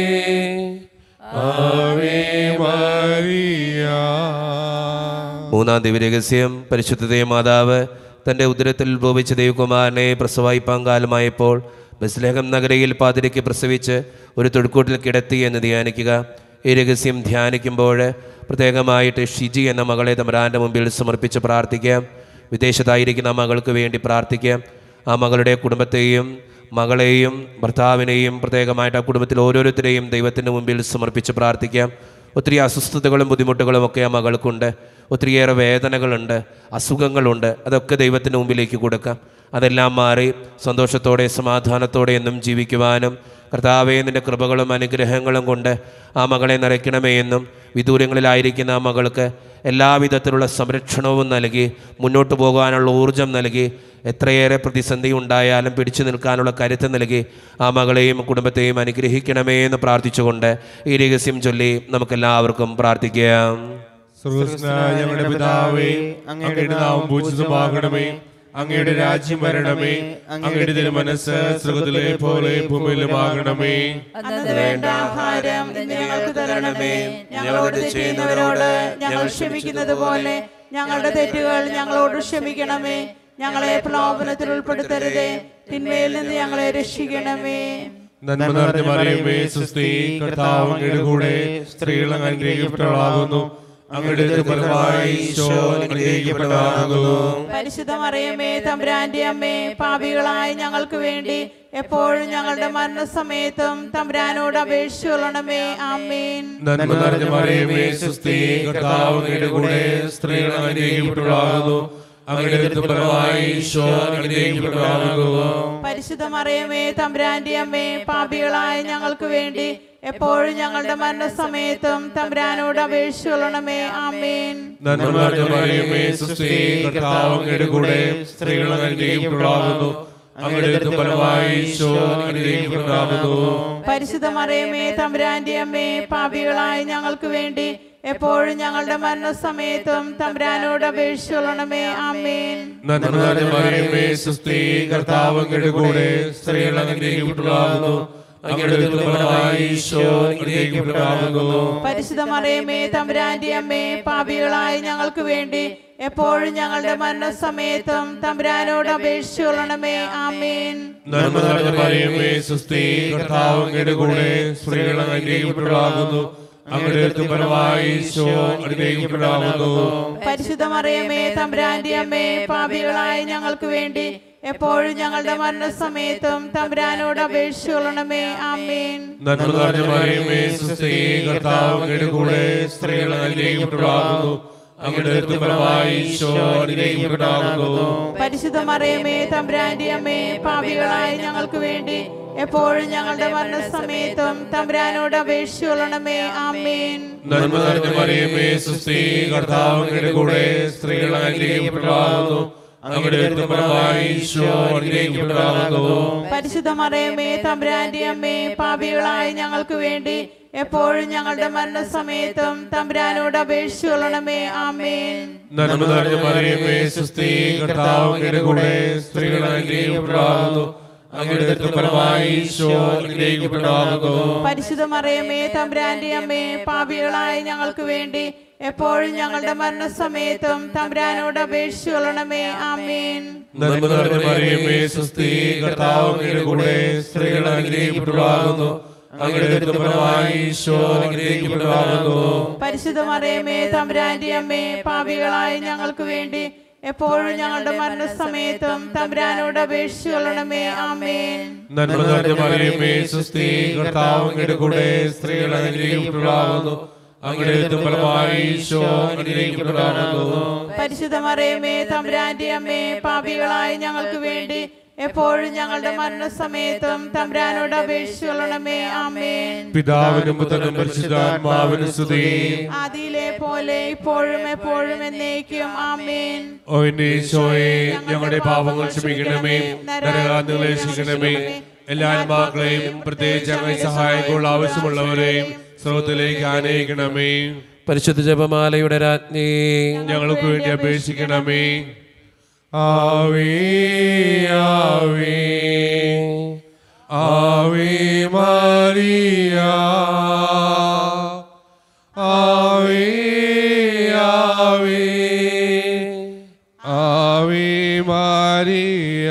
D: ആവേ മാരിയ
A: മൂന്നാം ദിവ്യരഹസ്യം പരിശുദ്ധ മാതാവ് തൻ്റെ ഉദരത്തിൽ ഉത്ഭവിച്ച ദൈവകുമാരനെ പ്രസവായിപ്പാൻ കാലമായപ്പോൾ ബസ്ലേഹം നഗരയിൽ പാതിരയ്ക്ക് പ്രസവിച്ച് ഒരു തൊഴുക്കൂട്ടിൽ കിടത്തി എന്ന് ധ്യാനിക്കുക ഈ രഹസ്യം ധ്യാനിക്കുമ്പോൾ പ്രത്യേകമായിട്ട് ഷിജി എന്ന മകളെ തമരാൻ്റെ മുമ്പിൽ സമർപ്പിച്ച് പ്രാർത്ഥിക്കാം വിദേശത്തായിരിക്കുന്ന ആ മകൾക്ക് വേണ്ടി പ്രാർത്ഥിക്കാം ആ മകളുടെ കുടുംബത്തെയും മകളെയും ഭർത്താവിനെയും പ്രത്യേകമായിട്ട് ആ കുടുംബത്തിൽ ഓരോരുത്തരെയും ദൈവത്തിൻ്റെ മുമ്പിൽ സമർപ്പിച്ച് പ്രാർത്ഥിക്കാം ഒത്തിരി അസ്വസ്ഥതകളും ബുദ്ധിമുട്ടുകളും ഒക്കെ ആ മകൾക്കുണ്ട് ഒത്തിരിയേറെ വേദനകളുണ്ട് അസുഖങ്ങളുണ്ട് അതൊക്കെ ദൈവത്തിൻ്റെ മുമ്പിലേക്ക് കൊടുക്കാം അതെല്ലാം മാറി സന്തോഷത്തോടെ സമാധാനത്തോടെ എന്നും ജീവിക്കുവാനും കർത്താവേ നിൻ്റെ കൃപകളും അനുഗ്രഹങ്ങളും കൊണ്ട് ആ മകളെ നിറയ്ക്കണമേ എന്നും വിദൂരങ്ങളിലായിരിക്കുന്ന ആ മകൾക്ക് എല്ലാവിധത്തിലുള്ള സംരക്ഷണവും നൽകി മുന്നോട്ട് പോകാനുള്ള ഊർജം നൽകി എത്രയേറെ പ്രതിസന്ധി ഉണ്ടായാലും പിടിച്ചു നിൽക്കാനുള്ള കരുത്ത് നൽകി ആ മകളെയും കുടുംബത്തെയും അനുഗ്രഹിക്കണമേ എന്ന് പ്രാർത്ഥിച്ചുകൊണ്ട് ഈ രഹസ്യം ചൊല്ലി നമുക്കെല്ലാവർക്കും പ്രാർത്ഥിക്കാം
D: സ്വർഗസ്നായ ഞങ്ങളുടെ പിതാവേ അങ്ങയുടെ നാമം പൂജിതമാകണമേ അങ്ങയുടെ രാജ്യം വരണമേ അങ്ങയുടെ തിരുമനസ് സ്വർഗത്തിലെ പോലെ ഭൂമിയിലുമാകണമേ
C: അന്നു വേണ്ട ആഹാരം ഇന്ന് ഞങ്ങൾക്ക് തരണമേ ഞങ്ങളോട് ചെയ്യുന്നവരോട് ഞങ്ങൾ ക്ഷമിക്കുന്നത് പോലെ ഞങ്ങളുടെ തെറ്റുകൾ ഞങ്ങളോട് ക്ഷമിക്കണമേ ഞങ്ങളെ പ്രലോഭനത്തിൽ ഉൾപ്പെടുത്തരുതേ തിന്മയിൽ നിന്ന് ഞങ്ങളെ രക്ഷിക്കണമേ
D: നന്മ നിറഞ്ഞ മറിയമേ സുസ്തി കർത്താവ് അങ്ങയുടെ കൂടെ സ്ത്രീകൾ അങ്ങ് അനുഗ്രഹിക്കപ്പെട്ടവളാകുന്നു അങ്ങയുടെ ഫലമായി ഈശോ അനുഗ്രഹിക്കപ്പെട്ടവളാകുന്നു
C: പരിശുദ്ധ മറിയമേ തമ്പുരാന്റെ അമ്മേ പാപികളായ ഞങ്ങൾക്ക് വേണ്ടി എപ്പോഴും ഞങ്ങളുടെ മരണസമയത്തും തമ്പുരാനോട് അപേക്ഷിച്ചു കൊള്ളണമേ ആമേൻ
D: നന്മ നിറഞ്ഞ മറിയമേ സുസ്തി കർത്താവ് അങ്ങയുടെ കൂടെ സ്ത്രീകൾ അങ്ങ് അനുഗ്രഹിക്കപ്പെട്ടവളാകുന്നു അങ്ങയുടെ ഫലമായി ഈശോ അനുഗ്രഹിക്കപ്പെട്ടവനാകുന്നു
C: പരിശുദ്ധ മറിയമേ തമ്പുരാന്റെ അമ്മേ പാപികളായ ഞങ്ങൾക്ക് വേണ്ടി എപ്പോഴും ഞങ്ങളുടെ മരണസമയത്തും തമ്പുരാനോട് അപേക്ഷിച്ചുകൊള്ളണമേ ആമേൻ
D: നന്മ നിറഞ്ഞ മറിയമേ സുസ്ഥി കർത്താവ് അങ്ങയുടെ കൂടെ സ്ത്രീകൾ അനുഗ്രഹിക്കപ്പെടാവുന്നു അങ്ങയുടെ ഫലമായി ഈശോ അനുഗ്രഹിക്കപ്പെടാവുന്നു
C: പരിശുദ്ധ മറിയമേ തമ്പുരാന്റെ അമ്മേ പാപികളായ ഞങ്ങൾക്ക് വേണ്ടി എപ്പോഴും ഞങ്ങളുടെ മരണസമയത്തും തമ്പുരാനോട് അപേക്ഷിച്ചുകൊള്ളണമേ ആമേൻ
D: നന്മ നിറഞ്ഞ മറിയമേ സുസ്ഥി കർത്താവ് അങ്ങയുടെ കൂടെ സ്ത്രീകൾ അനുഗ്രഹിക്കപ്പെടാവുന്നു അങ്ങയുടെ ഫലമായി ഈശോ അനുഗ്രഹിക്കപ്പെടാവുന്നു
C: പരിശുദ്ധ മറിയമേ തമ്പുരാന്റെ അമ്മേ പാപികളായ ഞങ്ങൾക്ക് വേണ്ടി എപ്പോഴും ഞങ്ങളുടെ മരണസമയത്തും തമ്പുരാനോട് അപേക്ഷിച്ചുകൊള്ളണമേ ആമേൻ
D: നന്മ നിറഞ്ഞ മറിയമേ സുസ്ഥി കർത്താവ് അങ്ങയുടെ കൂടെ സ്ത്രീകൾ അനുഗ്രഹിക്കപ്പെടാവുന്നു അങ്ങയുടെ ഫലമായി ഈശോ അനുഗ്രഹിക്കപ്പെടാവുന്നു
C: പരിശുദ്ധ മറിയമേ തമ്പുരാന്റെ അമ്മേ പാപികളായ ഞങ്ങൾക്ക് വേണ്ടി എപ്പോഴും ഞങ്ങളുടെ മരണസമയത്തും തമ്പുരാനോട് അപേക്ഷിച്ചുകൊള്ളണമേ ആമേൻ
D: നന്മ നിറഞ്ഞ മറിയമേ സുസ്ഥി കർത്താവ് അങ്ങയുടെ കൂടെ സ്ത്രീകൾ അനുഗ്രഹിക്കപ്പെടാവുന്നു അങ്ങയുടെ ഫലമായി ഈശോ അനുഗ്രഹിക്കപ്പെടാവുന്നു
C: പരിശുദ്ധ മറിയമേ തമ്പുരാന്റെ അമ്മേ പാപികളായ ഞങ്ങൾക്ക് വേണ്ടി എപ്പോഴും ഞങ്ങളുടെ മരണസമയത്തും തമ്പുരാനോട് അപേക്ഷിച്ചുകൊള്ളണമേ ആമേൻ
D: നന്മ നിറഞ്ഞ മറിയമേ സുസ്ഥി കർത്താവ് അങ്ങയുടെ കൂടെ സ്ത്രീകൾ അനുഗ്രഹിക്കപ്പെടാവുന്നു അങ്ങയുടെ ഫലമായി ഈശോ അനുഗ്രഹിക്കപ്പെടാവുന്നു
C: പരിശുദ്ധ മറിയമേ തമ്പുരാന്റെ അമ്മേ പാപികളായ ഞങ്ങൾക്ക് വേണ്ടി എപ്പോഴും ഞങ്ങളുടെ മരണസമയത്തും തമ്പുരാനോട് അപേക്ഷിച്ചുകൊള്ളണമേ ആമേൻ
D: നന്മ നിറഞ്ഞ മറിയമേ സുസ്ഥി കർത്താവ് അങ്ങയുടെ കൂടെ സ്ത്രീകൾ അനുഗ്രഹിക്കപ്പെടാവുന്നു അങ്ങയുടെ ഫലമായി ഈശോ അനുഗ്രഹിക്കപ്പെടാവുന്നു
C: പരിശുദ്ധ മറിയമേ തമ്പുരാന്റെ അമ്മേ പാപികളായ ഞങ്ങൾക്ക് വേണ്ടി എപ്പോഴും ഞങ്ങളുടെ മരണസമയത്തും തമ്പുരാനോട് അപേക്ഷിച്ചുകൊള്ളണമേ ആമേൻ
D: നന്മ നിറഞ്ഞ മറിയമേ സുസ്ഥി കർത്താവ് അങ്ങയുടെ കൂടെ സ്ത്രീകൾ അനുഗ്രഹിക്കപ്പെടാവുന്നു അങ്ങയുടെ ഫലമായി ഈശോ അനുഗ്രഹിക്കപ്പെടാവുന്നു
C: പരിശുദ്ധ മറിയമേ തമ്പുരാന്റെ അമ്മേ പാപികളായ ഞങ്ങൾക്ക് വേണ്ടി എപ്പോഴും ഞങ്ങളുടെ മരണസമയത്തും തമ്പുരാനോട് അപേക്ഷിച്ചുകൊള്ളണമേ ആമേൻ
D: നന്മ നിറഞ്ഞ മറിയമേ സുസ്ഥി കർത്താവ് അങ്ങയുടെ കൂടെ സ്ത്രീകൾ അനുഗ്രഹിക്കപ്പെടാവുന്നു അങ്ങയുടെ ഫലമായി ഈശോ അനുഗ്രഹിക്കപ്പെടാവുന്നു
C: പരിശുദ്ധ മറിയമേ തമ്പുരാന്റെ അമ്മേ പാപികളായ ഞങ്ങൾക്ക് വേണ്ടി എപ്പോഴും ഞങ്ങളുടെ മരണസമയത്തും തമ്പുരാനോട് അപേക്ഷിച്ചുകൊള്ളണമേ ആമേൻ
D: പിതാവിനും പുത്രനും പരിശുദ്ധാത്മാവിനും സ്തുതി
C: ആദിയിലെ പോലെ ഇപ്പോഴും എപ്പോഴും എന്നേക്കും ആമേൻ
D: ഓ എന്റെ ഈശോയെ ഞങ്ങളുടെ പാപങ്ങൾ ക്ഷമിക്കണമേ നരകാന്തികളെ രക്ഷിക്കണമേ എല്ലാ ആത്മാക്കളെയും പ്രത്യേകിച്ച് അങ്ങനെ സഹായങ്ങൾ ആവശ്യമുള്ളവരെയും സ്രോതത്തിലേക്ക് ആനയിക്കണമേ
A: പരിശുദ്ധ ജപമാലയുടെ രാജ്ഞി
D: ഞങ്ങൾക്ക് വേണ്ടി അപേക്ഷിക്കണമേ ആവേ ആവേ ആവേ മാറിയ ആവേ ആവേ ആവേ മാറിയ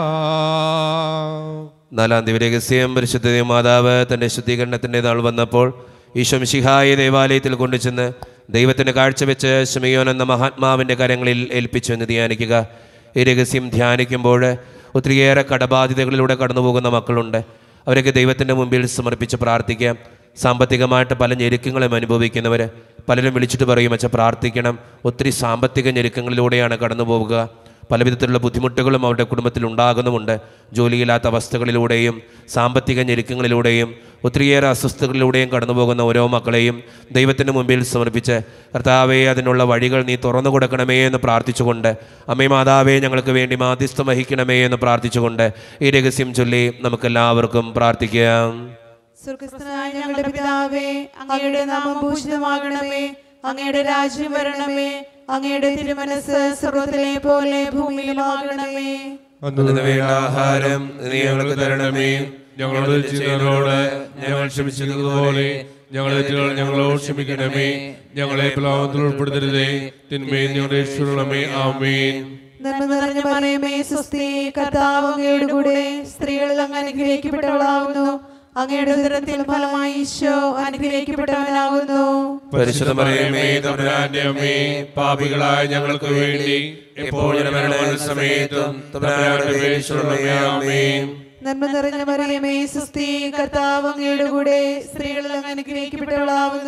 A: നാലാം ദിവരഹസ്യം പരിശുദ്ധ മാതാവ് തന്റെ ശുദ്ധീകരണത്തിന്റെ നാൾ വന്നപ്പോൾ ഈശോ മിശിഹായെ ദേവാലയത്തിൽ കൊണ്ടുചെന്ന് ദൈവത്തിന് കാഴ്ചവെച്ച് ശിമയോൻ എന്ന മഹാത്മാവിന്റെ കരങ്ങളിൽ ഏൽപ്പിച്ചു എന്ന് ധ്യാനിക്കുക ഈ രഹസ്യം ധ്യാനിക്കുമ്പോൾ ഒത്തിരിയേറെ കടബാധ്യതകളിലൂടെ കടന്നുപോകുന്ന മക്കളുണ്ട് അവരൊക്കെ ദൈവത്തിൻ്റെ മുമ്പിൽ സമർപ്പിച്ച് പ്രാർത്ഥിക്കാം സാമ്പത്തികമായിട്ട് പല ഞെരുക്കങ്ങളും അനുഭവിക്കുന്നവർ പലരും വിളിച്ചിട്ട് പറയും അച്ഛാ പ്രാർത്ഥിക്കണം ഒത്തിരി സാമ്പത്തിക ഞെരുക്കങ്ങളിലൂടെയാണ് കടന്നു പോവുക പലവിധത്തിലുള്ള ബുദ്ധിമുട്ടുകളും അവരുടെ കുടുംബത്തിൽ ഉണ്ടാകുന്നുമുണ്ട് ജോലിയില്ലാത്ത അവസ്ഥകളിലൂടെയും സാമ്പത്തിക ഞെരുക്കങ്ങളിലൂടെയും ഒത്തിരിയേറെ അസ്വസ്ഥതകളിലൂടെയും കടന്നു പോകുന്ന ഓരോ മക്കളെയും ദൈവത്തിന് മുമ്പിൽ സമർപ്പിച്ച് കർത്താവെ അതിനുള്ള വഴികൾ നീ തുറന്നു കൊടുക്കണമേ എന്ന് പ്രാർത്ഥിച്ചുകൊണ്ട് അമ്മേ മാതാവേ ഞങ്ങൾക്ക് വേണ്ടി മാധ്യസ്ഥം വഹിക്കണമേ എന്ന് പ്രാർത്ഥിച്ചുകൊണ്ട് ഈ രഹസ്യം ചൊല്ലി നമുക്കെല്ലാവർക്കും പ്രാർത്ഥിക്കാം
C: സ്വർഗസ്ഥനായ ഞങ്ങളുടെ പിതാവേ അങ്ങയുടെ നാമം ഭൂഷിതമാകണമേ അങ്ങയുടെ രാജ്യം വരണമേ അങ്ങയുടെ തിരുമനസ് സ്വർഗത്തിലെ പോലെ ഭൂമിയിലുമാകണമേ
A: അന്നു വേണ്ട ആഹാരം നീ ഞങ്ങൾക്ക് തരണമേ
D: ഞങ്ങളോട് ചെയ്യുന്നവരോട് ഞങ്ങൾ ക്ഷമിച്ചതുപോലെ ഞങ്ങളെ തെറ്റുകൾ ഞങ്ങളോട് ക്ഷമിക്കണമേ ഞങ്ങളെ പ്ലാവത്തിൽ ഉൾപ്പെടുത്തരുതേ തിന്മയും ഞങ്ങളുടെ രക്ഷിക്കണമേ ആമേൻ
C: നന്മ നിറഞ്ഞ മറിയമേ സുസ്ഥി കർത്താവ് അങ്ങയുടെ കൂടെ സ്ത്രീകളിൽ അങ്ങ് അനുഗ്രഹിക്കപ്പെട്ടവളാകുന്നു അങ്ങയുടെ ഉദരത്തിൽ ഫലമായി ഈശോ അനുഗ്രഹിക്കപ്പെട്ടവനാകുന്നു
A: പരിശുദ്ധ മറിയമേ
D: തമ്പുരാന്റെ അമ്മേ പാപികളായ ഞങ്ങൾക്ക് വേണ്ടി എപ്പോഴും മരണ സമയത്തും തമ്പുരാന്റെ അപേക്ഷയുള്ളമേ ആമേൻ
C: നന്മ നിറഞ്ഞ മറിയമേ സുസ്ഥി കർത്താവ് അങ്ങയുടെ കൂടെ സ്ത്രീകളിൽ അങ്ങ് അനുഗ്രഹിക്കപ്പെട്ടവളാകുന്നു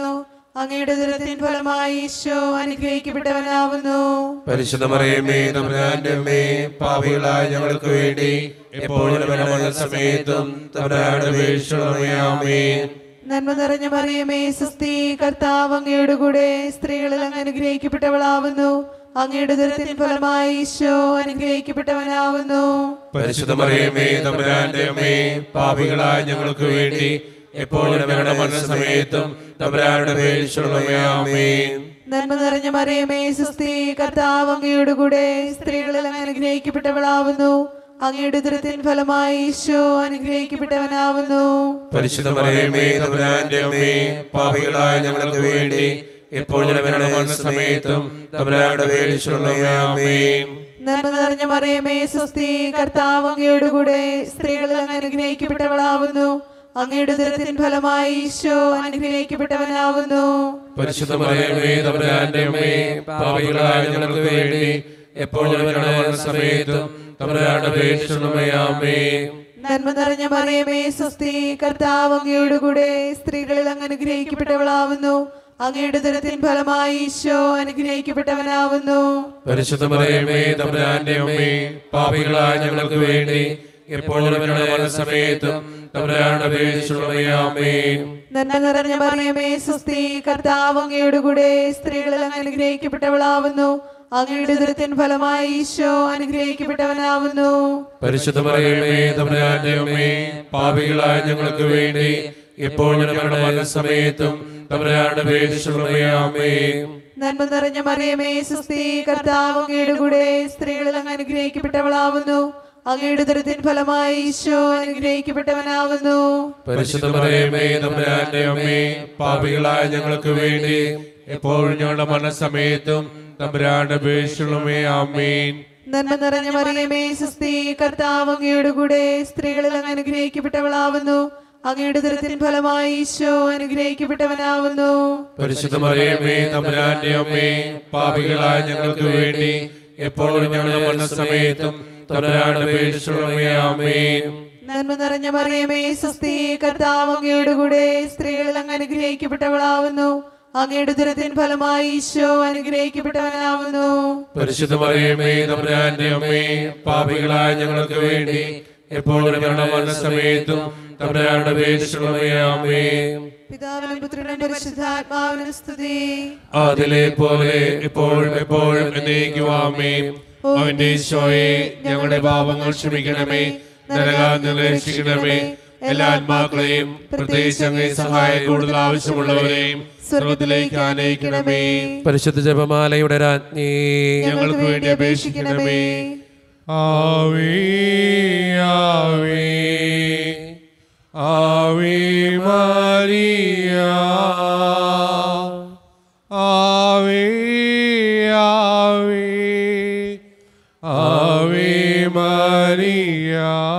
C: അങ്ങയുടെ ദുരത്തിൻ ഫലമായി ഈശോ അനുഗ്രഹിക്കപ്പെട്ടവനാവുന്നു
D: പരിശുദ്ധ മറിയമേ തമ്പുരാന്റെ അമ്മേ പാപികളായ ഞങ്ങൾക്ക് വേണ്ടി എപ്പോഴും മരണ സമയത്തും തമ്പുരാന്റെ അപേക്ഷിച്ചുള്ളവേ ആമേൻ
C: നന്മ നിറഞ്ഞ മറിയമേ സുസ്തി കർത്താവ് അങ്ങയുടെ കൂടെ സ്ത്രീകളിൽ അങ്ങ് അനുഗ്രഹിക്കപ്പെട്ടവളാവുന്നു അങ്ങയുടെ ദുരത്തിൻ ഫലമായി ഈശോ അനുഗ്രഹിക്കപ്പെട്ടവനാവുന്നു
D: പരിശുദ്ധ മറിയമേ തമ്പുരാന്റെ അമ്മേ പാപികളായ ഞങ്ങൾക്ക് വേണ്ടി എപ്പോഴും മരണ സമയത്തും തമ്പുരാന്റെ അപേക്ഷിച്ചുള്ളവേ ആമേൻ
C: നന്മ നിറഞ്ഞ മറിയമേ സുസ്തി കർത്താവ് അങ്ങയുടെ കൂടെ സ്ത്രീകളിൽ അങ്ങ് അനുഗ്രഹിക്കപ്പെട്ടവളാവുന്നു അങ്ങയുടെ ദുരത്തിൻ ഫലമായി ഈശോ അനുഗ്രഹിക്കപ്പെട്ടവനാവുന്നു
D: പരിശുദ്ധ മറിയമേ തമ്പുരാന്റെ അമ്മേ പാപികളായ ഞങ്ങൾക്ക് വേണ്ടി എപ്പോഴും മരണ സമയത്തും തമ്പുരാന്റെ അപേക്ഷിച്ചുള്ളവേ ആമേൻ
C: നന്മ നിറഞ്ഞ മറിയമേ സുസ്തി കർത്താവ് അങ്ങയുടെ കൂടെ സ്ത്രീകളിൽ അങ്ങ് അനുഗ്രഹിക്കപ്പെട്ടവളാവുന്നു അങ്ങയുടെ ദുരത്തിൻ ഫലമായി ഈശോ അനുഗ്രഹിക്കപ്പെട്ടവനാവുന്നു
D: പരിശുദ്ധ മറിയമേ തമ്പുരാന്റെ അമ്മേ പാപികളായ ഞങ്ങൾക്ക് വേണ്ടി എപ്പോഴും മരണ സമയത്തും തമ്പുരാന്റെ അപേക്ഷിച്ചുള്ളവേ ആമേൻ
C: നന്മ നിറഞ്ഞ മറിയമേ സുസ്തി കർത്താവ് അങ്ങയുടെ കൂടെ സ്ത്രീകളിൽ അങ്ങ് അനുഗ്രഹിക്കപ്പെട്ടവളാവുന്നു അങ്ങയുടെ ദുരത്തിൻ ഫലമായി ഈശോ അനുഗ്രഹിക്കപ്പെട്ടവനാവുന്നു
D: പരിശുദ്ധ മറിയമേ തമ്പുരാന്റെ അമ്മേ പാപികളായ ഞങ്ങൾക്ക് വേണ്ടി എപ്പോഴും മരണ സമയത്തും തമ്പുരാന്റെ അപേക്ഷിച്ചുള്ളവേ ആമേൻ
C: നന്മ നിറഞ്ഞ മറിയമേ സുസ്തി കർത്താവ് അങ്ങയുടെ കൂടെ സ്ത്രീകളിൽ അങ്ങ് അനുഗ്രഹിക്കപ്പെട്ടവളാവുന്നു അങ്ങയുടെ ദുരത്തിൻ ഫലമായി ഈശോ അനുഗ്രഹിക്കപ്പെട്ടവനാവുന്നു
D: പരിശുദ്ധ മറിയമേ തമ്പുരാന്റെ അമ്മേ പാപികളായ ഞങ്ങൾക്ക് വേണ്ടി എപ്പോഴും മരണ സമയത്തും തമ്പുരാന്റെ അപേക്ഷിച്ചുള്ളവേ ആമേൻ
C: നന്മ നിറഞ്ഞ മറിയമേ സുസ്തി കർത്താവ് അങ്ങയുടെ കൂടെ സ്ത്രീകളിൽ അങ്ങ് അനുഗ്രഹിക്കപ്പെട്ടവളാവുന്നു അങ്ങയുടെ ദുരത്തിൻ ഫലമായി ഈശോ അനുഗ്രഹിക്കപ്പെട്ടവനാവുന്നു
D: പരിശുദ്ധ മറിയമേ തമ്പുരാന്റെ അമ്മേ പാപികളായ ഞങ്ങൾക്ക് വേണ്ടി എപ്പോഴും ഞങ്ങളുടെ മനസ്സമയത്തും തമ്പുരാന്റെ അപേക്ഷിച്ചുള്ളവേ ആമേൻ
C: നന്മ നിറഞ്ഞ മറിയമേ സുസ്തി കർത്താവ് അങ്ങയുടെ കൂടെ സ്ത്രീകളിൽ അങ്ങ് അനുഗ്രഹിക്കപ്പെട്ടവളാവുന്നു അങ്ങയുടെ ദുരത്തിൻ ഫലമായി ഈശോ അനുഗ്രഹിക്കപ്പെട്ടവനാവുന്നു
D: പരിശുദ്ധ മറിയമേ തമ്പുരാന്റെ അമ്മേ പാപികളായ ഞങ്ങൾക്ക് വേണ്ടി എപ്പോഴും ഞങ്ങളുടെ മനസ്സമയത്തും തമ്പുരാന്റെ അപേക്ഷിച്ചുള്ളവേ ആമേൻ
C: നന്മ നിറഞ്ഞ മറിയമേ സുസ്തി കർത്താവ് അങ്ങയുടെ കൂടെ സ്ത്രീകളിൽ അങ്ങ് അനുഗ്രഹിക്കപ്പെട്ടവളാവുന്നു അങ്ങയുടെ ദുരത്തിൻ ഫലമായി ഈശോ അനുഗ്രഹിക്കപ്പെട്ടവനാവുന്നു
D: പരിശുദ്ധ മറിയമേ തമ്പുരാന്റെ അമ്മേ പാപികളായ ഞങ്ങൾക്ക് വേണ്ടി എപ്പോഴും ഞങ്ങളുടെ മനസ്സമയത്തും തമ്പുരാന്റെ അപേക്ഷിച്ചുള്ളവേ ആമേൻ
C: പിതാവിനും പുത്രനും പരിശുദ്ധാത്മാവിനും സ്തുതി
D: അതിലെ പോലെ ഇപ്പോഴും എപ്പോഴും എന്നേക്കുവാമേ അവന്റെ ഈശോയെ ഞങ്ങളുടെ പാപങ്ങൾ ക്ഷമിക്കണമേ നരകാന്ന് രക്ഷിക്കണമേ എല്ലാ ആത്മാക്കളെയും പ്രത്യേകിച്ച് അങ്ങേ സഹായം കൂടുതൽ ആവശ്യമുള്ളവരെയും സ്വർഗത്തിലേക്ക് ആനയിക്കണമേ
A: പരിശുദ്ധ ജപമാലയുടെ രാജ്ഞി
D: ഞങ്ങൾക്ക് വേണ്ടി അപേക്ഷിക്കണമേ ആവേ ആവേ ആവേ മരിയ ആവേ ആവേ ആവേ മരിയ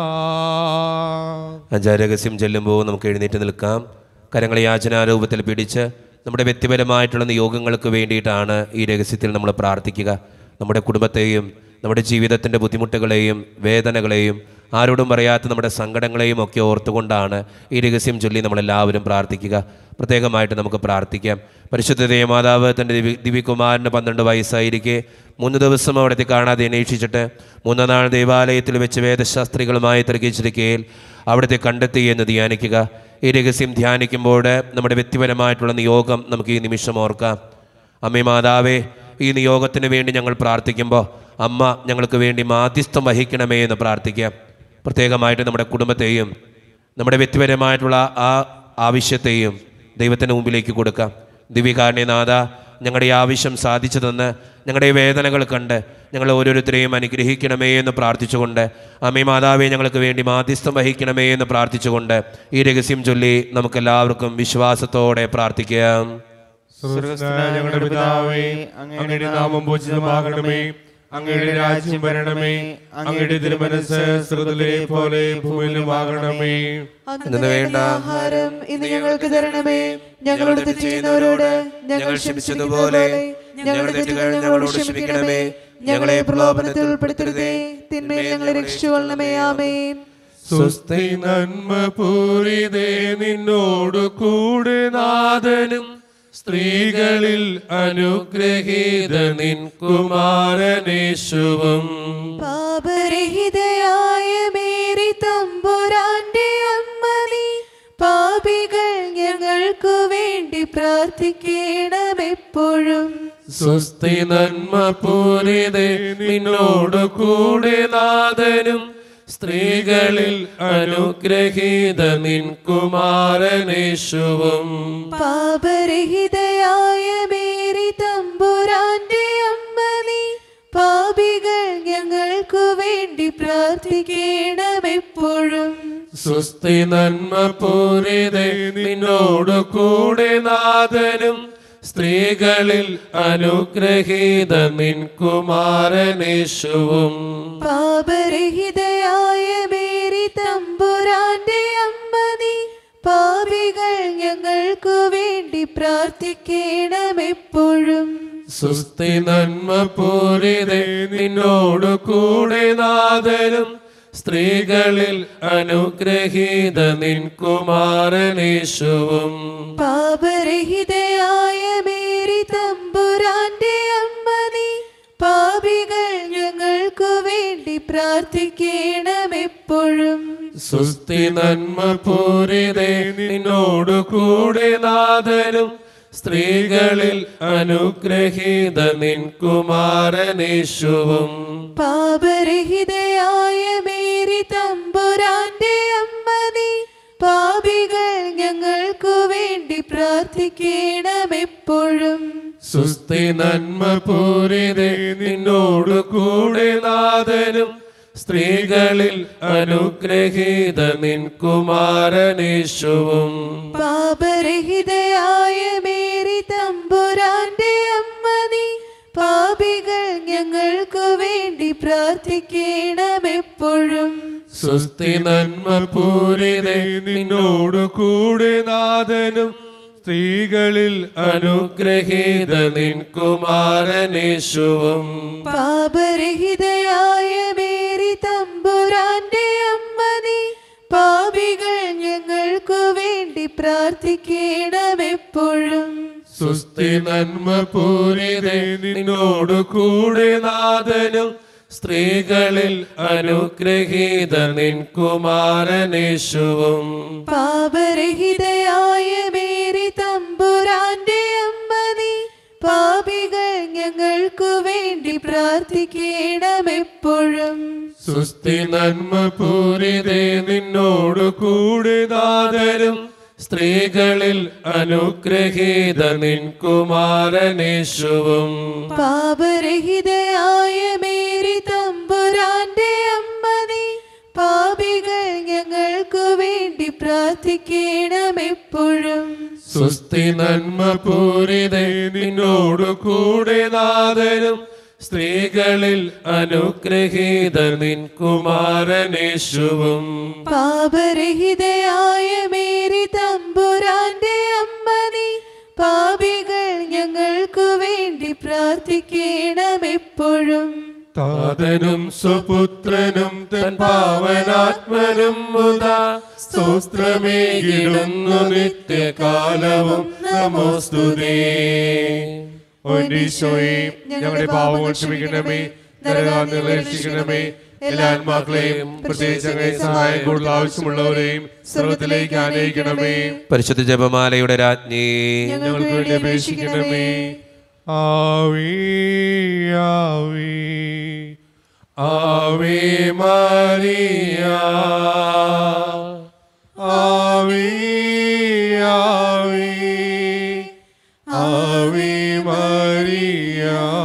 A: അഞ്ചാരഹസ്യം ചെല്ലുമ്പോൾ നമുക്ക് എഴുന്നേറ്റ് നിൽക്കാം കരങ്ങളെ യാചനാരൂപത്തിൽ പിടിച്ച് നമ്മുടെ വ്യക്തിപരമായിട്ടുള്ള നിയോഗങ്ങൾക്ക് വേണ്ടിയിട്ടാണ് ഈ രഹസ്യത്തിൽ നമ്മൾ പ്രാർത്ഥിക്കുക നമ്മുടെ കുടുംബത്തെയും നമ്മുടെ ജീവിതത്തിൻ്റെ ബുദ്ധിമുട്ടുകളെയും വേദനകളെയും ആരോടും പറയാത്ത നമ്മുടെ സങ്കടങ്ങളെയും ഒക്കെ ഓർത്തുകൊണ്ടാണ് ഈ രഹസ്യം ചൊല്ലി നമ്മളെല്ലാവരും പ്രാർത്ഥിക്കുക പ്രത്യേകമായിട്ട് നമുക്ക് പ്രാർത്ഥിക്കാം പരിശുദ്ധ ദേവമാതാവ് തൻ്റെ ദിവി ദിവ്യകുമാരന് പന്ത്രണ്ട് വയസ്സായിരിക്കെ മൂന്ന് ദിവസം അവിടത്തെ കാണാതെ അന്വേഷിച്ചിട്ട് മൂന്നാം നാൾ ദേവാലയത്തിൽ വെച്ച് വേദശാസ്ത്രികളുമായി തിരക്കിച്ചിരിക്കയിൽ അവിടുത്തെ കണ്ടെത്തി എന്ന് ധ്യാനിക്കുക ഈ രഹസ്യം ധ്യാനിക്കുമ്പോൾ നമ്മുടെ വ്യക്തിപരമായിട്ടുള്ള നിയോഗം നമുക്ക് ഈ നിമിഷം ഓർക്കാം അമ്മേ മാതാവേ ഈ നിയോഗത്തിന് വേണ്ടി ഞങ്ങൾ പ്രാർത്ഥിക്കുമ്പോൾ അമ്മ ഞങ്ങൾക്ക് വേണ്ടി മാധ്യസ്ഥം വഹിക്കണമേ എന്ന് പ്രാർത്ഥിക്കാം പ്രത്യേകമായിട്ട് നമ്മുടെ കുടുംബത്തെയും നമ്മുടെ വ്യക്തിപരമായിട്ടുള്ള ആ ആവശ്യത്തെയും ദൈവത്തിന് മുമ്പിലേക്ക് കൊടുക്കാം ദിവ്യകാരുണ്യനാഥ ഞങ്ങളുടെ ഈ ആവശ്യം സാധിച്ചു തന്ന് ഞങ്ങളുടെ ഈ വേദനകൾ കണ്ട് ഞങ്ങൾ ഓരോരുത്തരെയും അനുഗ്രഹിക്കണമേ എന്ന് പ്രാർത്ഥിച്ചുകൊണ്ട് അമ്മേ മാതാവെ ഞങ്ങൾക്ക് വേണ്ടി മാധ്യസ്ഥം വഹിക്കണമേ എന്ന് പ്രാർത്ഥിച്ചുകൊണ്ട് ഈ രഹസ്യം ചൊല്ലി നമുക്കെല്ലാവർക്കും വിശ്വാസത്തോടെ പ്രാർത്ഥിക്കാം
D: സ്വർഗ്ഗസ്ഥനായ ഞങ്ങളുടെ പിതാവേ അങ്ങയുടെ നാമം പൂജിതമാകണമേ അങ്ങയുടെ രാജ്യം വരണമേ അങ്ങയുടെ തിരുമനസ് സ്വർഗ്ഗത്തിലെ പോലെ ഭൂമിയിലുമാകണമേ
C: അന്നു വേണ്ട ആഹാരം ഇന്ന് ഞങ്ങൾക്ക് തരണമേ ഞങ്ങളോട് തെറ്റ് ചെയ്യുന്നവരോട് ഞങ്ങൾ ക്ഷമിച്ചതുപോലെ ഞങ്ങളുടെ തെറ്റുകൾ ഞങ്ങളോട് ക്ഷമിക്കണമേ ഞങ്ങളെ പ്രലോഭനത്തിൽ ഉൾപ്പെടുത്തരുതേ തിന്മയിൽ ഞങ്ങളെ രക്ഷിച്ചുകൊള്ളണമേ ആമേൻ
D: സ്വസ്തി നന്മ പൂരിതേ നിന്നോട് കൂടെ നാഥനും സ്ത്രീകളിൽ അനുഗ്രഹീത നിൻ കുമാരനേശുവും
C: പാപരഹിതയായ മേരി തമ്പുരാന്റെ അമ്മ നീ പാപികൾ ഞങ്ങൾക്കു വേണ്ടി പ്രാർത്ഥിക്കണമെപ്പോഴും
D: സ്വസ്തി നന്മ പൂരിതേ നിന്നോട് കൂടെ നാഥനും സ്ത്രീകളിൽ അനുഗ്രഹീത നിൻ കുമാരനേശുവും
C: പാപരഹിതയായ മേരി തമ്പുരാന്റെ അമ്മ നീ പാപികൾ ഞങ്ങൾക്കു വേണ്ടി പ്രാർത്ഥിക്കണമെപ്പോഴും
D: സ്വസ്തി നന്മ പൂരിതേ നിന്നോട് കൂടെ നാഥനും സ്ത്രീകളിൽ അനുഗ്രഹീത നിൻ കുമാരനേശുവും
C: പാപരഹിതയായ മേരി തമ്പുരാന്റെ അമ്മ നീ പാപികൾ ഞങ്ങൾക്കു വേണ്ടി പ്രാർത്ഥിക്കണമെപ്പോഴും
D: സുസ്തി നന്മ പൂരിതേ നിന്നോട് കൂടെ നാഥനും സ്ത്രീകളിൽ അനുഗ്രഹീത നിൻ കുമാരനേശുവും
C: പാപരഹിതയായ മേരി തമ്പുരാന്റെ അമ്മ നീ പാപികൾ ഞങ്ങൾക്കു വേണ്ടി പ്രാർത്ഥിക്കണമെപ്പോഴും
D: സുസ്തി നന്മ പൂരിതേ നിന്നോട് കൂടെ നാഥനും സ്ത്രീകളിൽ അനുഗ്രഹീത നിൻ കുമാരനേശുവും
C: പാപരഹിതയായ മേരി തമ്പുരാന്റെ അമ്മ നീ പാപികൾ ഞങ്ങൾക്കു വേണ്ടി പ്രാർത്ഥിക്കണമെപ്പോഴും
D: സുസ്തി നന്മ പൂരിതേ നിന്നോട് കൂടെ നാഥനും സ്ത്രീകളിൽ അനുഗ്രഹീത നിൻ കുമാരനേശുവും
C: പാപരഹിതയായ മേരി തമ്പുരാന്റെ അമ്മ നീ പാപികൾ ഞങ്ങൾക്കു വേണ്ടി പ്രാർത്ഥിക്കണമെപ്പോഴും
D: സുസ്തി നന്മ പൂരിതേ നിന്നോട് കൂടെ നാഥനും സ്ത്രീകളിൽ അനുഗ്രഹീത നിൻ കുമാരനേശുവും
C: പാപരഹിതയായ മേരി തമ്പുരാന്റെ അമ്മ നീ പാപികൾ ഞങ്ങൾക്കു വേണ്ടി പ്രാർത്ഥിക്കണമെപ്പോഴും
D: സുസ്തി നന്മ പൂരിതേ നിന്നോട് കൂടെ നാഥനും സ്ത്രീകളിൽ അനുഗ്രഹീത നിൻ കുമാരനേശുവും
C: പാപരഹിതയായ മേരി തമ്പുരാന്റെ അമ്മ നീ പാപികൾ ഞങ്ങൾക്കു വേണ്ടി പ്രാർത്ഥിക്കണമെപ്പോഴും
D: സുസ്തി നന്മ പൂരിതേ നിന്നോട് കൂടെ നാഥനും സ്ത്രീകളിൽ അനുഗ്രഹീത നിൻ കുമാരനേശുവും
C: പാപരഹിതയായ മേരി തമ്പുരാന്റെ അമ്മ നീ പാപികൾ ഞങ്ങൾക്കു വേണ്ടി പ്രാർത്ഥിക്കണമെപ്പോഴും
D: സുസ്തി നന്മ പൂരിതേ നിന്നോട് കൂടെ നാഥനും സ്ത്രീകളിൽ അനുഗ്രഹീത നിൻ കുമാരനേശുവും
C: പാപരഹിതയായ മേരി തമ്പുരാന്റെ അമ്മ നീ പാപികൾ ഞങ്ങൾക്കു വേണ്ടി പ്രാർത്ഥിക്കണമെപ്പോഴും
D: താതനും സ്വപുത്രനും തൻ പാവനാത്മനും മുതാ സ്തോത്രമേകിടുന്നു നിത്യകാലവും നമോസ്തുതേ
B: ഒരീശോയെ ഞങ്ങളുടെ പാവങ്ങൾ ക്ഷമിക്കണമേ നരകാന്ന് രക്ഷിക്കണമേ എല്ലാ ആത്മാക്കളെയും പ്രത്യേകിച്ച് അങ്ങേ സഹായം കൂടുതൽ ആവശ്യമുള്ളവരെയും സർവത്തിലേക്ക് ആനയിക്കണമേ
A: പരിശുദ്ധ ജപമാലയുടെ രാജ്ഞി
B: ഞങ്ങൾക്ക് വേണ്ടി അപേക്ഷിക്കണമേ
D: ആവേ ആവേ ആവേ മരിയ ആവേ ആവേ ആവേ മരിയ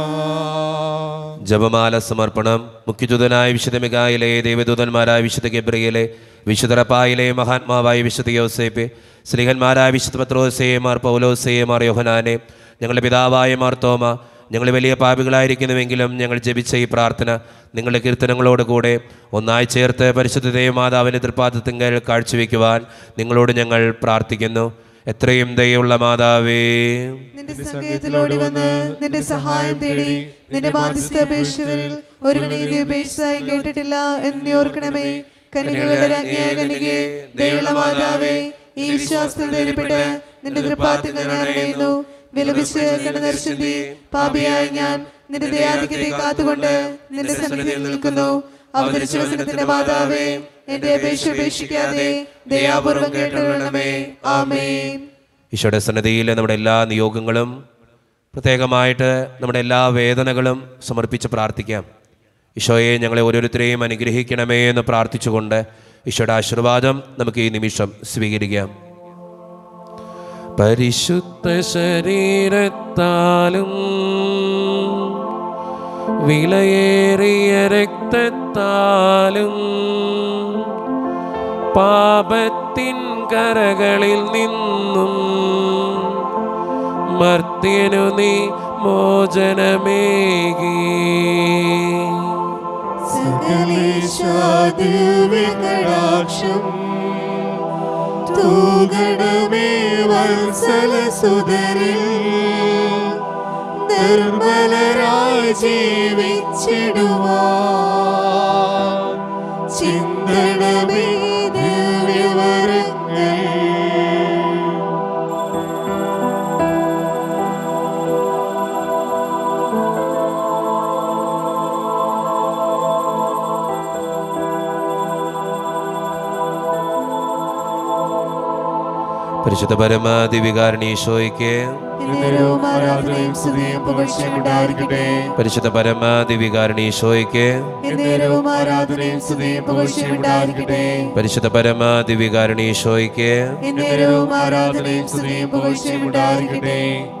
A: ജപമാല സമർപ്പണം മുഖ്യദൂതനായ വിശുദ്ധ മികായിലെ ദേവദൂതന്മാരായ വിശുദ്ധ ഗബ്രിയലെ വിശുദ്ധ റപ്പായിലെ മഹാത്മാവായ വിശുദ്ധ യോസേപ്പ് സ്ത്രീഹന്മാരായ വിശുദ്ധ പത്രോസയെ മാർ പൗലോസയെ മാർ യോഹനാനെ ഞങ്ങളുടെ പിതാവായ മാർ തോമ ഞങ്ങൾ വലിയ പാപികളായിരിക്കുന്നുവെങ്കിലും ഞങ്ങൾ ജപിച്ച ഈ പ്രാർത്ഥന നിങ്ങളുടെ കീർത്തനങ്ങളോട് കൂടെ ഒന്നായി ചേർത്ത് പരിശുദ്ധ ദേവമാതാവിൻ്റെ തൃപ്പാദത്തിങ്കൽ കാഴ്ചവെക്കുവാൻ നിങ്ങളോട് ഞങ്ങൾ പ്രാർത്ഥിക്കുന്നു എത്രയും ദയുള്ള മാതാവേ
C: നിന്റെ സംഗീതത്തിലോടി വന്ന് നിന്റെ സഹായം തേടി നിന്റെ ബാധ്യസ്ഥ അപേക്ഷകളിൽ ഒരു നീതി ഉപേക്ഷിച്ചായി കേട്ടിട്ടില്ല എന്ന് ഓർക്കണമേ കനികളുടെ രാജ്ഞിയായ കനികെ ദയുള്ള മാതാവേ ഈ വിശ്വാസത്തിൽ ധൈര്യപ്പെട്ട് നിന്റെ തൃപ്പാത്തിൽ ഞാൻ അറിയുന്നു വിലപിച്ച് കിടന്നരിശുദ്ധി പാപിയായ ഞാൻ നിന്റെ ദയാധിക്യത്തെ കാത്തുകൊണ്ട് നിന്റെ സന്നിധിയിൽ നിൽക്കുന്നു അവതരിച്ച വചനത്തിന്റെ മാതാവേ എന്റെ അപേക്ഷ ഉപേക്ഷിക്കാതെ ദയാപൂർവം കേട്ടുകൊള്ളണമേ ആമേൻ
A: ഈശോയുടെ സന്നദ്ധിയിൽ നമ്മുടെ എല്ലാ നിയോഗങ്ങളും പ്രത്യേകമായിട്ട് നമ്മുടെ എല്ലാ വേദനകളും സമർപ്പിച്ച് പ്രാർത്ഥിക്കാം ഈശോയെ ഞങ്ങളെ ഓരോരുത്തരെയും അനുഗ്രഹിക്കണമേ എന്ന് പ്രാർത്ഥിച്ചുകൊണ്ട് ഈശോയുടെ ആശീർവാദം നമുക്ക് ഈ നിമിഷം സ്വീകരിക്കാം പരിശുദ്ധ ശരീരത്താലും വിലയേറിയ രക്തത്താലും പാപത്തിൻ കരകളിൽ നിന്നും മർത്യനു നീ മോചനമേകി
D: സകലേശാദിവ്യകടാക്ഷം തൂകണമേ വത്സല സുതരിൽ നിർമ്മലരായി ജീവിച്ചിടുവാ ചിന്തണമേ ദിവ്യവരങ്ങൾ
A: പരിശുദ്ധ പരമാദിവികാരണി ഈശോയ്ക്ക്
C: എന്നേരവും ആരാധനയും സ്തുതിയും പുകഴ്ചയും ഉണ്ടായിരിക്കട്ടെ
A: പരിശുദ്ധ പരമാദിവികാരണി ഈശോയ്ക്ക്
C: എന്നേരവും ആരാധനയും സ്തുതിയും പുകഴ്ചയും ഉണ്ടായിരിക്കട്ടെ
A: പരിശുദ്ധ പരമാദിവികാരണി ഈശോയ്ക്ക്
C: എന്നേരവും ആരാധനയും സ്തുതിയും പുകഴ്ചയും ഉണ്ടായിരിക്കട്ടെ